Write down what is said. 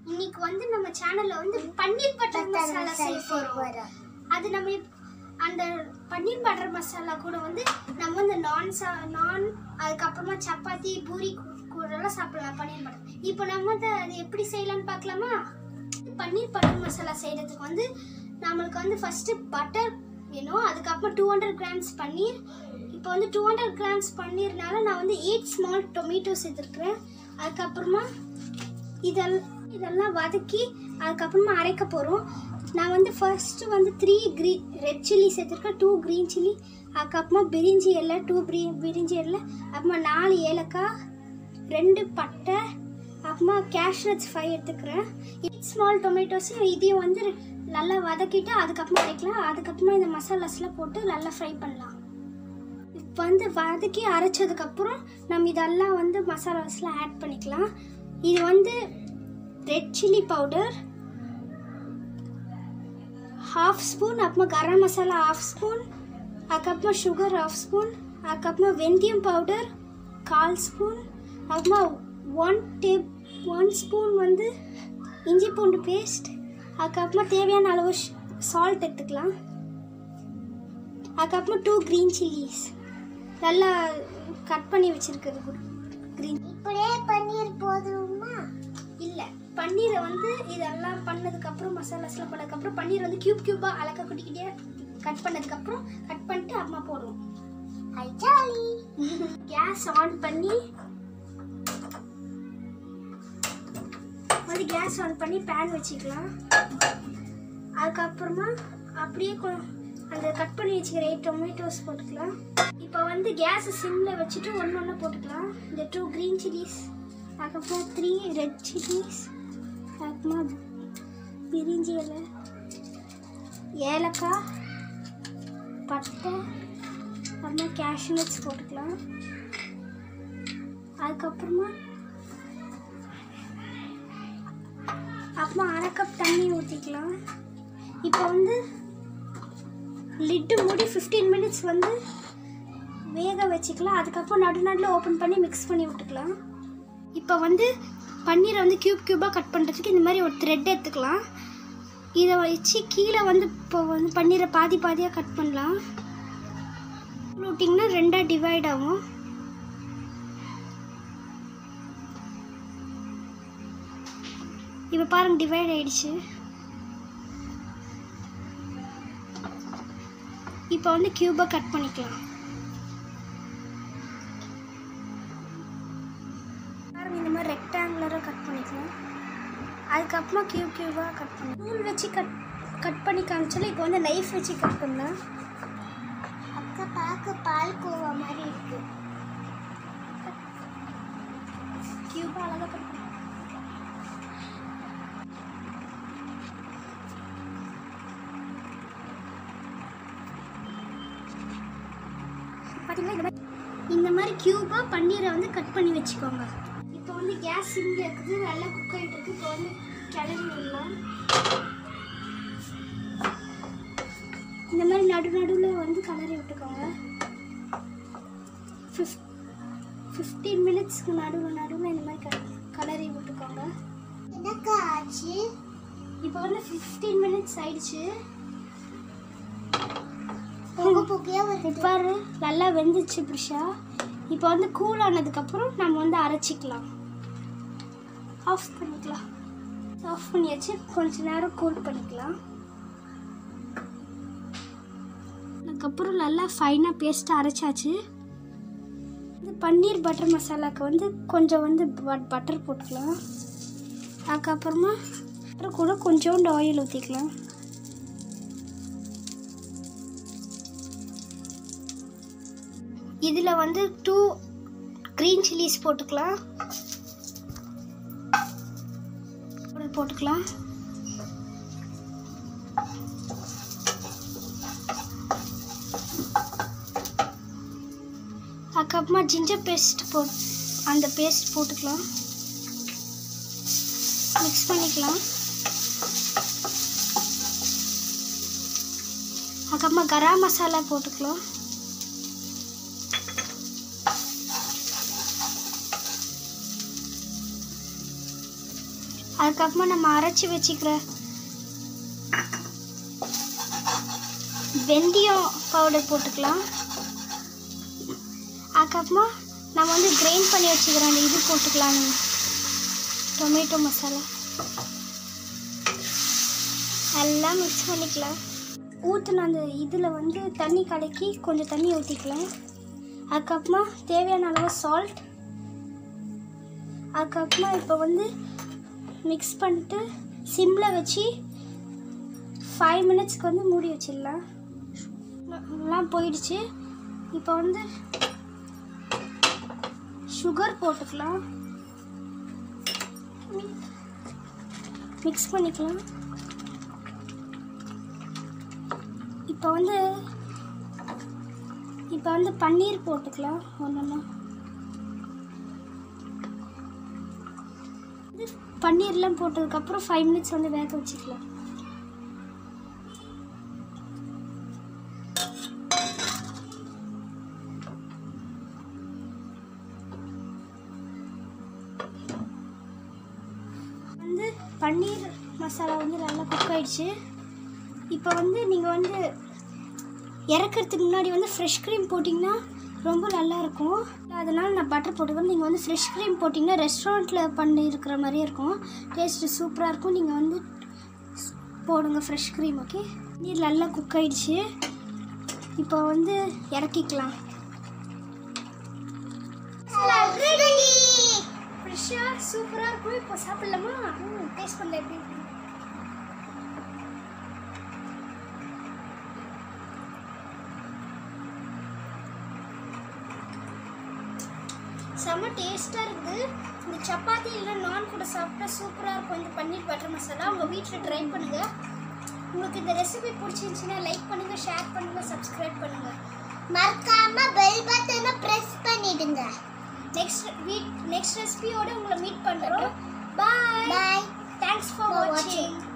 இன்னைக்கு வந்து நம்ம சேனல்ல வந்து பன்னீர் பட்டர் மசாலா செய்ய போறோம் அது நம்ம இப்- அந்த பன்னீர் பட்டர் மசாலா கூட வந்து நம்ம வந்து நான் சா நான் அதுக்கப்புறமா சப்பாத்தி பூரி கூ- கூடலாம் சாப்பிடலாம் பன்னீர் பட்டர் இப்போ நம்ம வந்து அது எப்படி செய்யலாம்னு பார்க்கலாமா பன்னீர் பட்டர் மசாலா செய்யறதுக்கு வந்து நம்மளுக்கு வந்து ஃபர்ஸ்ட் பட்டர் வேணும் அதுக்கப்புறம் டூ ஹண்ட்ரட் கிராம்ஸ் பன்னீர் இப்போ வந்து டூ ஹண்ட்ரட் கிராம்ஸ் பன்னீர்னால நான் வந்து எயிட் ஸ்மால் டொமேட்டோஸ் எடுத்துருக்கிறேன் அதுக்கப்புறமா இதெல்லாம் இதெல்லாம் வதக்கி அதுக்கப்புறமா அரைக்க போகிறோம் நான் வந்து ஃபர்ஸ்ட்டு வந்து த்ரீ க்ரீ ரெட் சில்லி சேர்த்துருக்கேன் டூ க்ரீன் சில்லி அதுக்கப்புறமா பிரிஞ்சி இலை டூ பிரி பிரிஞ்சி இலை அப்புறமா நாலு ஏலக்காய் ரெண்டு பட்டை அப்புறமா கேஷ்நட்ஸ் ஃபைவ் எடுத்துக்கிறேன் ஸ்மால் டொமேட்டோஸையும் இதையும் வந்து நல்லா வதக்கிட்டு அதுக்கப்புறமா அரைக்கலாம் அதுக்கப்புறமா இந்த மசாலாஸ்லாம் போட்டு நல்லா ஃப்ரை பண்ணலாம் இப்போ வந்து வதக்கி அரைச்சதுக்கப்புறம் நம்ம இதெல்லாம் வந்து மசாலாஸ்லாம் ஆட் பண்ணிக்கலாம் இது வந்து red chilli powder half spoon அப்புறமா கரம் மசாலா ஹாஃப் ஸ்பூன் அதுக்கப்புறமா சுகர் ஹாஃப் ஸ்பூன் அதுக்கப்புறமா வெந்தயம் பவுடர் கால் ஸ்பூன் அப்புறமா ஒன் டேப் ஒன் ஸ்பூன் வந்து இஞ்சி பூண்டு பேஸ்ட் அதுக்கப்புறமா தேவையான அளவு சால்ட் எடுத்துக்கலாம் அதுக்கப்புறமா டூ க்ரீன் சில்லிஸ் நல்லா கட் பண்ணி வச்சிருக்கிறது க்ரீன் இப்படியே பன்னீர் போதுமா இல்லை பன்னீரை வந்து இதெல்லாம் பண்ணதுக்கப்புறம் மசாலாஸ்லாம் பண்ணதுக்கப்புறம் பன்னீர் வந்து கியூப் கியூபாக அழகா குட்டிக்கிட்டே கட் பண்ணதுக்கப்புறம் கட் பண்ணிட்டு அம்மா போடுவோம் ஐ ஜாலி கேஸ் ஆன் பண்ணி வந்து கேஸ் ஆன் பண்ணி பேன் வச்சுக்கலாம் அதுக்கப்புறமா அப்படியே கொ- அந்த கட் பண்ணி வச்சுக்கிற எயிட் டொமேட்டோஸ் போட்டுக்கலாம் இப்போ வந்து கேஸ் சிம்மில் வச்சுட்டு ஒன்று ஒன்று போட்டுக்கலாம் இந்த டூ க்ரீன் சில்லிஸ் அதுக்கப்புறம் த்ரீ ரெட் சில்லிஸ் அதுக்கப்புறமா பிரிஞ்சி இலை ஏலக்காய் பட்டை அப்புறமா கேஷ்நட்ஸ் போட்டுக்கலாம் அதுக்கப்புறமா அப்புறமா அரை கப் தண்ணி ஊற்றிக்கலாம் இப்போ வந்து லிட்டு மூடி ஃபிஃப்டீன் மினிட்ஸ் வந்து வேக வச்சுக்கலாம் அதுக்கப்புறம் நடு நடுவில் ஓப்பன் பண்ணி மிக்ஸ் பண்ணி விட்டுக்கலாம் இப்போ வந்து பன்னீரை வந்து க்யூப் க்யூபாக கட் பண்ணுறதுக்கு இந்த மாதிரி ஒரு த்ரெட் எடுத்துக்கலாம் இதை வச்சு கீழே வந்து இப்போ வந்து பன்னீரை பாதி பாதியாக கட் பண்ணலாம் விட்டிங்கன்னா ரெண்டாக டிவைட் ஆகும் இப்போ பாருங்க டிவைட் ஆயிடுச்சு இப்போ வந்து கியூபாக கட் பண்ணிக்கலாம் பாருங்க இந்த மாதிரி ரெக்டாங்குலராக கட் பண்ணிக்கலாம் அதுக்கப்புறமா கியூப் கியூபாக கட் பண்ணலாம் நூல் வச்சு கட் கட் பண்ணி காமிச்சாலும் இப்போ வந்து நைஃப் வச்சு கட் பண்ணலாம் அக்கா பார்க்க பால் கோவா மாதிரி இருக்கு கியூபாக அழகாக கட் பண்ணலாம் பார்த்தீங்களா இந்த மாதிரி இந்த மாதிரி கியூபாக பன்னீரை வந்து கட் பண்ணி வச்சுக்கோங்க இப்போ வந்து கேஸ் சிம்ல இருக்குது நல்லா குக் ஆகிட்டு இருக்கு இப்போ வந்து கிளறி விடலாம் இந்த மாதிரி நடு நடுவில் வந்து கிளறி விட்டுக்கோங்க ஃபிஃப் ஃபிஃப்டீன் மினிட்ஸ்க்கு நடுவில் நடுவில் இந்த மாதிரி க கலரி விட்டுக்கோங்க என்னக்கா ஆச்சு இப்போ வந்து ஃபிஃப்டீன் மினிட்ஸ் ஆயிடுச்சு புகை புகையா வருது பாரு நல்லா வெந்துச்சு ப்ரிஷா இப்போ வந்து கூல் ஆனதுக்கப்புறம் நம்ம வந்து அரைச்சிக்கலாம் ஆஃப் பண்ணிக்கலாம் ஆஃப் பண்ணியாச்சு கொஞ்ச நேரம் கூல் பண்ணிக்கலாம் அதுக்கப்புறம் நல்லா ஃபைனாக பேஸ்ட்டாக அரைச்சாச்சு இந்த பன்னீர் பட்டர் மசாலாக்கு வந்து கொஞ்சம் வந்து பட்டர் போட்டுக்கலாம் அதுக்கப்புறமா butter கூட கொஞ்சோண்டு ஆயில் ஊற்றிக்கலாம் இதில் வந்து டூ க்ரீன் சில்லிஸ் போட்டுக்கலாம் ஒரு போட்டுக்கலாம் அதுக்கப்புறமா ஜிஞ்சர் பேஸ்ட் போ அந்த பேஸ்ட் போட்டுக்கலாம் மிக்ஸ் பண்ணிக்கலாம் அதுக்கப்புறமா கரம் மசாலா போட்டுக்கலாம் அதுக்கப்புறமா நம்ம அரைச்சி வச்சுக்கிற வெந்தயம் பவுடர் போட்டுக்கலாம் அதுக்கப்புறமா நம்ம வந்து கிரைண்ட் பண்ணி வச்சுக்கிற அந்த இது போட்டுக்கலாம் டொமேட்டோ மசாலா எல்லாம் மிக்ஸ் பண்ணிக்கலாம் ஊற்றின அந்த இதில் வந்து தண்ணி கலக்கி கொஞ்சம் தண்ணி ஊற்றிக்கலாம் அதுக்கப்புறமா தேவையான அளவு சால்ட் அதுக்கப்புறமா இப்போ வந்து மிக்ஸ் பண்ணிட்டு சிம்மில் வச்சு ஃபைவ் மினிட்ஸ்க்கு வந்து மூடி வச்சிடலாம் எல்லாம் போயிடுச்சு இப்போ வந்து சுகர் போட்டுக்கலாம் மிக்ஸ் பண்ணிக்கலாம் இப்போ வந்து இப்போ வந்து பன்னீர் போட்டுக்கலாம் ஒன்றுன்னா பன்னீர்லாம் போட்டதுக்கப்புறம் ஃபைவ் மினிட்ஸ் வந்து வேக வச்சுக்கலாம் வந்து பன்னீர் மசாலா வந்து நல்லா குக் ஆயிடுச்சு இப்போ வந்து நீங்கள் வந்து இறக்கிறதுக்கு முன்னாடி வந்து ஃப்ரெஷ் க்ரீம் போட்டிங்கன்னா ரொம்ப நல்லா இருக்கும் அதனால் நான் பட்டர் போட்டுக்கிறேன் நீங்கள் வந்து ஃப்ரெஷ் க்ரீம் போட்டிங்கன்னா ரெஸ்டாரண்ட்டில் பண்ணி இருக்கிற மாதிரியே இருக்கும் டேஸ்ட்டு சூப்பராக இருக்கும் நீங்கள் வந்து ஸ்- போடுங்க ஃப்ரெஷ் க்ரீம் ஓகே நீர் நல்லா குக் ஆயிடுச்சு இப்போ வந்து இறக்கிக்கலாம் ஃப்ரெஷ்ஷாக சூப்பராக இருக்கும் இப்போ சாப்பிடலாமா ம் டேஸ்ட் பண்ணல எப்படி இருக்கு? செம்ம டேஸ்ட்டாக இருக்குது இந்த சப்பாத்தி இல்லை நான் கூட சாப்பிட்டா சூப்பராக இருக்கும் இந்த பன்னீர் பட்டர் மசாலா உங்கள் வீட்டில் ட்ரை பண்ணுங்கள் உங்களுக்கு இந்த ரெசிபி பிடிச்சிருந்துச்சின்னா லைக் பண்ணுங்கள் ஷேர் பண்ணுங்கள் சப்ஸ்கிரைப் பண்ணுங்கள் மறக்காம பெல் பட்டனை பிரஸ் பண்ணிடுங்க நெக்ஸ்ட் வீட் நெக்ஸ்ட் ரெசிபியோட உங்களை மீட் பண்ணுறோம் bye bye thanks for For வாட்சிங் watching.